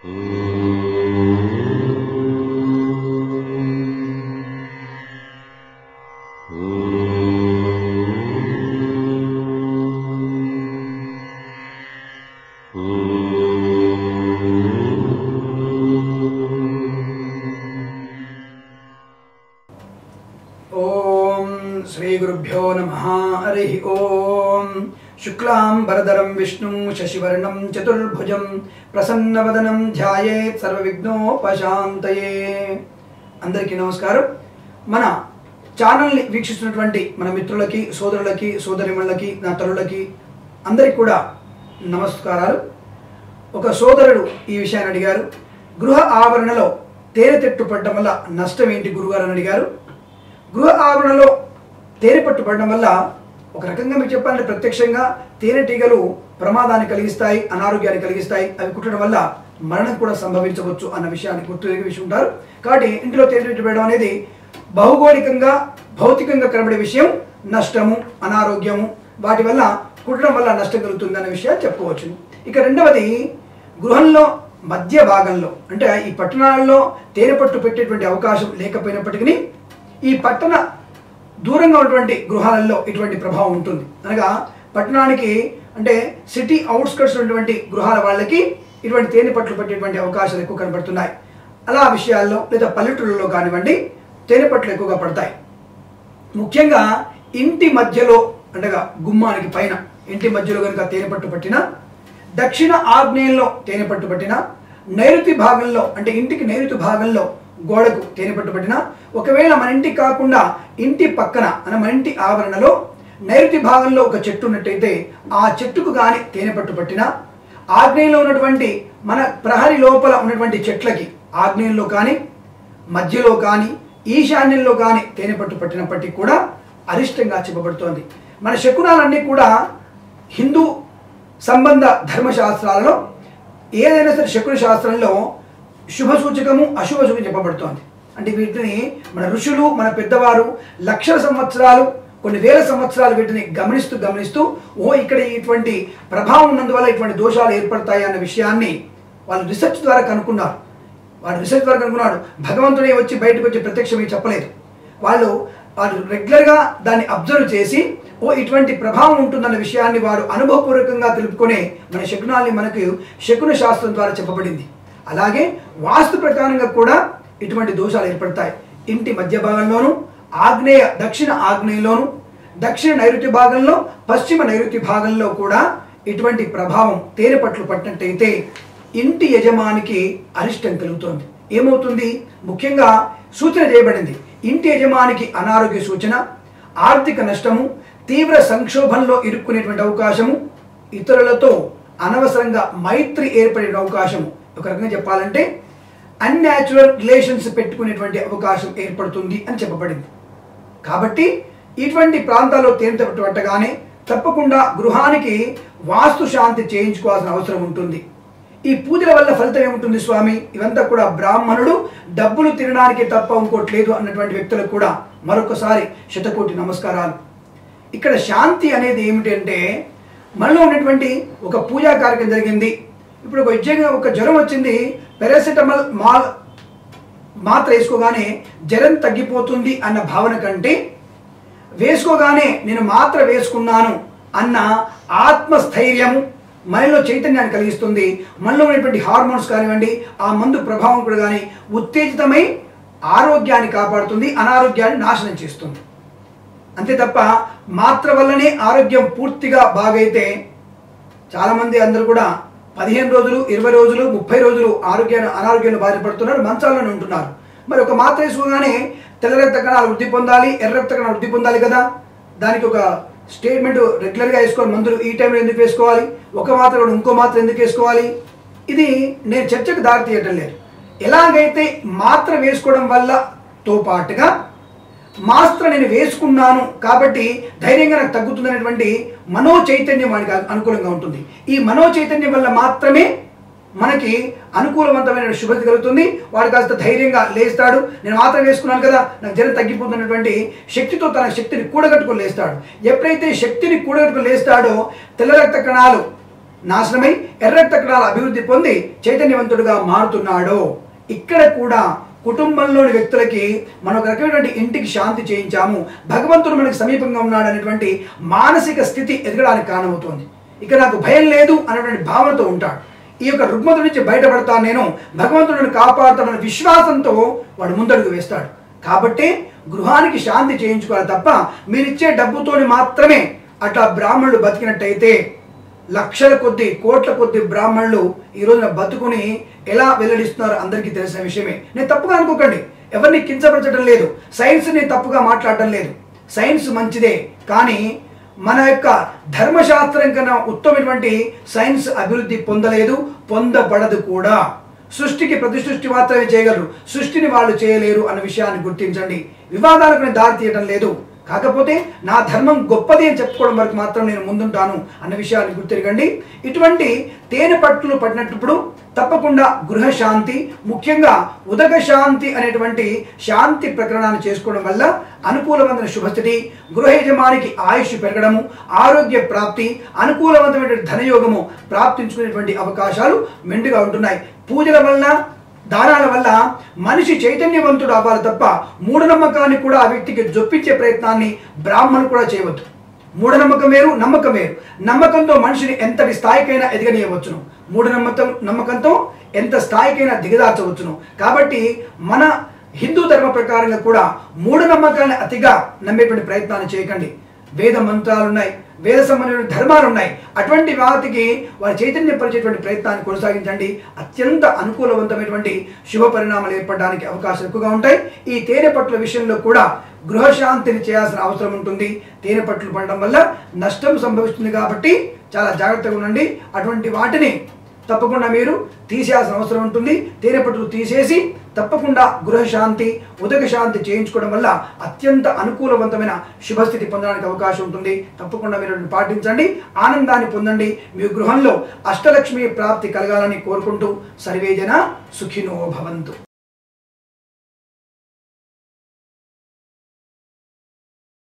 ఓం శ్రీ గురుభ్యో నమ హరి ఓం శుక్లాం వరదరం విష్ణు శశివర్ణం చతుర్భుజం ప్రసన్నవదనం ధ్యాయేత్ సర్వవిఘ్నోపశాంతయే అందరికీ నమస్కారం మన ఛానల్ని వీక్షిస్తున్నటువంటి మన మిత్రులకి సోదరులకి సోదరిమణులకి నా తల్లులకి అందరికి కూడా నమస్కారాలు ఒక సోదరుడు ఈ విషయాన్ని అడిగారు గృహ ఆవరణలో తేనె తెట్టు పడడం వల్ల నష్టం ఏంటి గురుగారు అని అడిగారు గృహ ఆవరణలో తేనె పట్టు పడడం వల్ల ఒక రకంగా మీకు చెప్పాలంటే ప్రత్యక్షంగా తేనెటీగలు ప్రమాదాన్ని కలిగిస్తాయి అనారోగ్యాన్ని కలిగిస్తాయి అవి కుట్టడం వల్ల మరణం కూడా సంభవించవచ్చు అన్న విషయాన్ని గుర్తు విషయం ఉంటారు కాబట్టి ఇంటిలో తేనె పెట్టి పెట్టడం అనేది భౌగోళికంగా భౌతికంగా కనబడే విషయం నష్టము అనారోగ్యము వాటి వల్ల కుట్టడం వల్ల నష్టం కలుగుతుంది అన్న విషయాన్ని చెప్పుకోవచ్చు ఇక రెండవది గృహంలో మధ్య భాగంలో అంటే ఈ పట్టణాలలో తేనె పట్టు పెట్టేటువంటి అవకాశం లేకపోయినప్పటికీ ఈ పట్టణ దూరంగా ఉన్నటువంటి గృహాలలో ఇటువంటి ప్రభావం ఉంటుంది అనగా పట్టణానికి అంటే సిటీ అవుట్స్కట్స్ ఉన్నటువంటి గృహాల వాళ్ళకి ఇటువంటి తేనె పట్లు పెట్టేటువంటి అవకాశాలు ఎక్కువ కనబడుతున్నాయి అలా విషయాల్లో లేదా పల్లెటూళ్ళలో కానివ్వండి తేనె పట్లు ఎక్కువగా పడతాయి ముఖ్యంగా ఇంటి మధ్యలో అనగా గుమ్మానికి పైన ఇంటి మధ్యలో కనుక తేనె పట్టు పట్టిన దక్షిణ ఆగ్నేయంలో తేనె పట్టు పట్టిన నైరుతి భాగంలో అంటే ఇంటికి నైరుతి భాగంలో గోడకు తేనె పట్టు పట్టిన ఒకవేళ మన ఇంటికి కాకుండా ఇంటి పక్కన అంటే మన ఇంటి ఆవరణలో నైరుతి భాగంలో ఒక చెట్టు ఉన్నట్టయితే ఆ చెట్టుకు కానీ తేనె పట్టు పట్టిన ఆగ్నేయంలో ఉన్నటువంటి మన ప్రహరి లోపల ఉన్నటువంటి చెట్లకి ఆగ్నేయంలో కానీ మధ్యలో కానీ ఈశాన్యంలో కానీ తేనె పట్టు పట్టినప్పటికీ కూడా అరిష్టంగా చెప్పబడుతోంది మన శకునాలన్నీ కూడా హిందూ సంబంధ ధర్మశాస్త్రాలలో ఏదైనా సరే శకున శాస్త్రంలో శుభ సూచకము అశుభ సూచకం చెప్పబడుతోంది అంటే వీటిని మన ఋషులు మన పెద్దవారు లక్షల సంవత్సరాలు కొన్ని వేల సంవత్సరాలు వీటిని గమనిస్తూ గమనిస్తూ ఓ ఇక్కడ ఇటువంటి ప్రభావం ఉన్నందువల్ల ఇటువంటి దోషాలు ఏర్పడతాయి అన్న విషయాన్ని వాళ్ళు రీసెర్చ్ ద్వారా కనుక్కున్నారు వాడు రీసెర్చ్ ద్వారా కనుక్కున్నాడు భగవంతుడే వచ్చి బయటకు వచ్చి ప్రత్యక్షమే చెప్పలేదు వాళ్ళు వాళ్ళు రెగ్యులర్గా దాన్ని అబ్జర్వ్ చేసి ఓ ఇటువంటి ప్రభావం ఉంటుందన్న విషయాన్ని వారు అనుభవపూర్వకంగా తెలుపుకునే మన శకునాల్ని మనకు శకున శాస్త్రం ద్వారా చెప్పబడింది అలాగే వాస్తు ప్రకారంగా కూడా ఇటువంటి దోషాలు ఏర్పడతాయి ఇంటి మధ్య భాగంలోను ఆగ్నేయ దక్షిణ ఆగ్నేయలోను దక్షిణ నైరుతి భాగంలో పశ్చిమ నైరుతి భాగంలో కూడా ఇటువంటి ప్రభావం తేనె పట్లు పట్టినట్టయితే ఇంటి యజమానికి అరిష్టం కలుగుతోంది ఏమవుతుంది ముఖ్యంగా సూచన చేయబడింది ఇంటి యజమానికి అనారోగ్య సూచన ఆర్థిక నష్టము తీవ్ర సంక్షోభంలో ఇరుక్కునేటువంటి అవకాశము ఇతరులతో అనవసరంగా మైత్రి ఏర్పడే అవకాశము ఒక రకంగా చెప్పాలంటే అన్యాచురల్ రిలేషన్స్ పెట్టుకునేటువంటి అవకాశం ఏర్పడుతుంది అని చెప్పబడింది కాబట్టి ఇటువంటి ప్రాంతాల్లో తేనె పట్టగానే తప్పకుండా గృహానికి వాస్తు శాంతి చేయించుకోవాల్సిన అవసరం ఉంటుంది ఈ పూజల వల్ల ఫలితం ఏముంటుంది స్వామి ఇవంతా కూడా బ్రాహ్మణుడు డబ్బులు తినడానికి తప్ప ఇంకోట్లేదు అన్నటువంటి వ్యక్తులకు కూడా మరొకసారి శతకోటి నమస్కారాలు ఇక్కడ శాంతి అనేది ఏమిటంటే మనలో ఉన్నటువంటి ఒక పూజా కార్యక్రమం జరిగింది ఇప్పుడు ఒక విజయంగా ఒక జ్వరం వచ్చింది పారాసిటమాల్ మాల్ మాత్ర వేసుకోగానే జ్వరం తగ్గిపోతుంది అన్న భావన కంటే వేసుకోగానే నేను మాత్ర వేసుకున్నాను అన్న ఆత్మస్థైర్యము మనలో చైతన్యాన్ని కలిగిస్తుంది మనలో ఉన్నటువంటి హార్మోన్స్ కానివ్వండి ఆ మందు ప్రభావం కూడా కానీ ఉత్తేజితమై ఆరోగ్యాన్ని కాపాడుతుంది అనారోగ్యాన్ని నాశనం చేస్తుంది అంతే తప్ప మాత్ర వల్లనే ఆరోగ్యం పూర్తిగా బాగైతే చాలామంది అందరూ కూడా పదిహేను రోజులు ఇరవై రోజులు ముప్పై రోజులు ఆరోగ్యాన్ని అనారోగ్యాన్ని బాధపడుతున్నారు మంచాల్లోనే ఉంటున్నారు మరి ఒక మాత్ర వేసుకోగానే తెల్ల రక్త కణాలు వృద్ధి పొందాలి ఎర్ర రక్త కణాలు వృద్ధి పొందాలి కదా దానికి ఒక స్టేట్మెంట్ రెగ్యులర్గా వేసుకోవాలి మందులు ఈ టైంలో ఎందుకు వేసుకోవాలి ఒక మాత్ర కూడా ఇంకో మాత్ర ఎందుకు వేసుకోవాలి ఇది నేను చర్చకు దారి తీయటం లేదు ఎలాగైతే మాత్ర వేసుకోవడం వల్ల తో పాటుగా మాస్త్ర నేను వేసుకున్నాను కాబట్టి ధైర్యంగా నాకు తగ్గుతుందనేటువంటి మనో చైతన్యం వాడికి అనుకూలంగా ఉంటుంది ఈ మనో చైతన్యం వల్ల మాత్రమే మనకి అనుకూలవంతమైన శుభతి కలుగుతుంది వాడు కాస్త ధైర్యంగా లేస్తాడు నేను మాత్రం వేసుకున్నాను కదా నాకు జ్వరం తగ్గిపోతున్నటువంటి శక్తితో తన శక్తిని కూడగట్టుకొని లేస్తాడు ఎప్పుడైతే శక్తిని కూడగట్టుకొని లేస్తాడో తెల్ల రక్త కణాలు నాశనమై ఎర్రక్త కణాల అభివృద్ధి పొంది చైతన్యవంతుడుగా మారుతున్నాడో ఇక్కడ కూడా కుటుంబంలోని వ్యక్తులకి మనం ఒక రకమైనటువంటి ఇంటికి శాంతి చేయించాము భగవంతుడు మనకి సమీపంగా ఉన్నాడు అనేటువంటి మానసిక స్థితి ఎదగడానికి కారణమవుతుంది ఇక నాకు భయం లేదు అనేటువంటి భావనతో ఉంటాడు ఈ యొక్క రుగ్మత నుంచి బయటపడతాను నేను భగవంతుడిని కాపాడుతానన్న విశ్వాసంతో వాడు ముందడుగు వేస్తాడు కాబట్టి గృహానికి శాంతి చేయించుకోవాలి తప్ప మీరిచ్చే డబ్బుతోని మాత్రమే అట్లా బ్రాహ్మణులు బతికినట్టయితే లక్షల కొద్ది కోట్ల కొద్ది బ్రాహ్మణులు ఈ రోజున బతుకుని ఎలా వెల్లడిస్తున్నారో అందరికీ తెలిసిన విషయమే నేను తప్పుగా అనుకోకండి ఎవరిని కించపరచడం లేదు సైన్స్ని తప్పుగా మాట్లాడటం లేదు సైన్స్ మంచిదే కానీ మన యొక్క ధర్మశాస్త్రం కన్నా ఉత్తమమైనటువంటి సైన్స్ అభివృద్ధి పొందలేదు పొందబడదు కూడా సృష్టికి ప్రతి సృష్టి మాత్రమే చేయగలరు సృష్టిని వాళ్ళు చేయలేరు అన్న విషయాన్ని గుర్తించండి వివాదాలకు నేను దారి తీయడం లేదు కాకపోతే నా ధర్మం గొప్పది అని చెప్పుకోవడం వరకు మాత్రం నేను ముందుంటాను అన్న విషయాన్ని గుర్తిరగండి ఇటువంటి తేనె పట్టులు పడినప్పుడు తప్పకుండా గృహ శాంతి ముఖ్యంగా ఉదక శాంతి అనేటువంటి శాంతి ప్రకరణాన్ని చేసుకోవడం వల్ల అనుకూలమైన శుభస్థితి గృహ యజమానికి ఆయుష్ పెరగడము ఆరోగ్య ప్రాప్తి అనుకూలవంతమైనటువంటి ధనయోగము ప్రాప్తించుకునేటువంటి అవకాశాలు మెండుగా ఉంటున్నాయి పూజల వలన దానాల వల్ల మనిషి చైతన్యవంతుడు అవ్వాలి తప్ప మూఢనమ్మకాన్ని కూడా ఆ వ్యక్తికి జొప్పించే ప్రయత్నాన్ని బ్రాహ్మణులు కూడా చేయవద్దు మూఢనమ్మకం వేరు నమ్మకం వేరు నమ్మకంతో మనిషిని ఎంతటి స్థాయికైనా ఎదగనీయవచ్చును మూఢనమ్మకం నమ్మకంతో ఎంత స్థాయికైనా దిగదార్చవచ్చును కాబట్టి మన హిందూ ధర్మ ప్రకారంగా కూడా మూఢనమ్మకాన్ని అతిగా నమ్మేటువంటి ప్రయత్నాన్ని చేయకండి వేద మంత్రాలు ఉన్నాయి వేద సంబంధమైన ధర్మాలు ఉన్నాయి అటువంటి వాటికి వారి చైతన్యపరిచేటువంటి ప్రయత్నాన్ని కొనసాగించండి అత్యంత అనుకూలవంతమైనటువంటి శుభ పరిణామాలు ఏర్పడడానికి అవకాశాలు ఎక్కువగా ఉంటాయి ఈ తేనె పట్ల విషయంలో కూడా గృహశాంతిని చేయాల్సిన అవసరం ఉంటుంది తేనె పట్లు పడడం వల్ల నష్టం సంభవిస్తుంది కాబట్టి చాలా జాగ్రత్తగా ఉండండి అటువంటి వాటిని తప్పకుండా మీరు తీసేయాల్సిన అవసరం ఉంటుంది తేనె పట్టులు తీసేసి తప్పకుండా గృహశాంతి ఉదక శాంతి చేయించుకోవడం వల్ల అత్యంత అనుకూలవంతమైన శుభస్థితి పొందడానికి అవకాశం ఉంటుంది తప్పకుండా మీరు వీటిని పాటించండి ఆనందాన్ని పొందండి మీ గృహంలో అష్టలక్ష్మి ప్రాప్తి కలగాలని కోరుకుంటూ సర్వేజన సుఖినో భవంతు